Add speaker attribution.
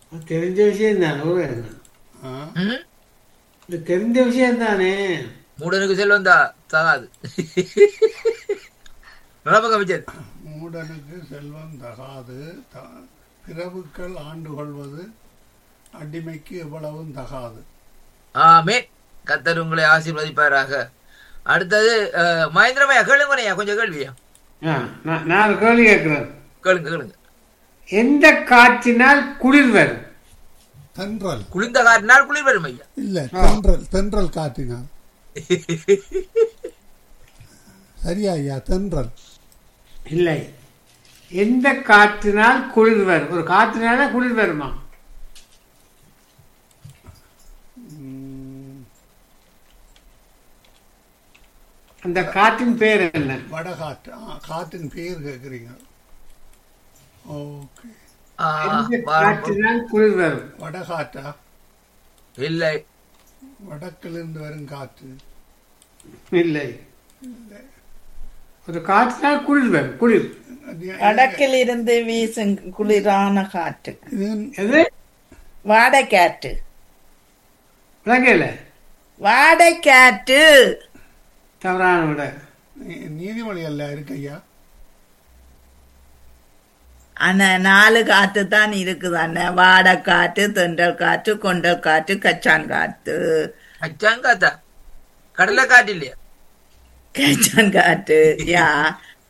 Speaker 1: தெரிஞ்ச விஷயம் தானே ஒரு என்ன
Speaker 2: ஆ?
Speaker 3: ம்?
Speaker 1: இது தெரிஞ்ச விஷயம் தானே
Speaker 3: மூடனுக்கு செல்வம் தா தகாது நடப்பங்க விஜய்
Speaker 2: மூடனுக்கு செல்வம் தகாது த- பிறவுக்கள் ஆண்டு கொள்வது அடிமைக்கு எவ்வளவும் தகாது
Speaker 3: ஆமே கத்தர் உங்களை ஆசீர்வதிப்பாராக அடுத்தது அஹ், மகேந்திரமையா கேளுங்கனையா கொஞ்சம் கேள்வியா
Speaker 1: ஆ, நான் நான் ஒரு கேள்வி கேட்கிறேன்
Speaker 3: கேளுங்க கேளுங்க
Speaker 1: எந்த காற்றினால் குளிர் வரும்
Speaker 2: தென்றல்
Speaker 3: குளிர்ந்த காட்டினால் குளிர் வரும் ஐயா
Speaker 2: இல்ல தென்றல் தென்றல் காட்டினால் சரியா ஐயா தென்றல்
Speaker 1: இல்லை எந்த காற்றினால் குளிர் வரும் ஒரு காற்றினால குளிர் வருமா
Speaker 2: ம்,
Speaker 1: அந்த காற்றின் பேர் என்ன
Speaker 2: வடகாற்று ஆ, காற்றின் பேர் கேட்குறீங்க ஓகே
Speaker 3: ஆ,
Speaker 1: எந்த
Speaker 3: பாருங்க.
Speaker 1: காற்றினால் குளிர் வரும்
Speaker 2: வடகாற்றா
Speaker 3: இல்லை
Speaker 2: வடக்கிலிருந்து வரும் காற்று
Speaker 1: இல்லை ஒரு காற்றினால் குளிர் வரும் குளிர்
Speaker 2: அது-
Speaker 4: வடக்கில் இருந்து வீசும் குளிரான காற்று
Speaker 2: இது
Speaker 1: எது
Speaker 4: வாடைக்காற்று
Speaker 1: விளங்கல
Speaker 4: வாடைக்காற்று
Speaker 1: தவறான விட
Speaker 2: நீ- நீதிமொழி அல்ல இருக்கு ஐயா
Speaker 4: ஆனா நாலு காற்று தான் இருக்குது அண்ணன் வாடைக்காற்று தென்றல் காற்று கொண்டல் காற்று கச்சான் காற்று
Speaker 3: அச்சான் காத்தா கடலை காட்டு இல்லையா
Speaker 4: கச்சான் காற்று யா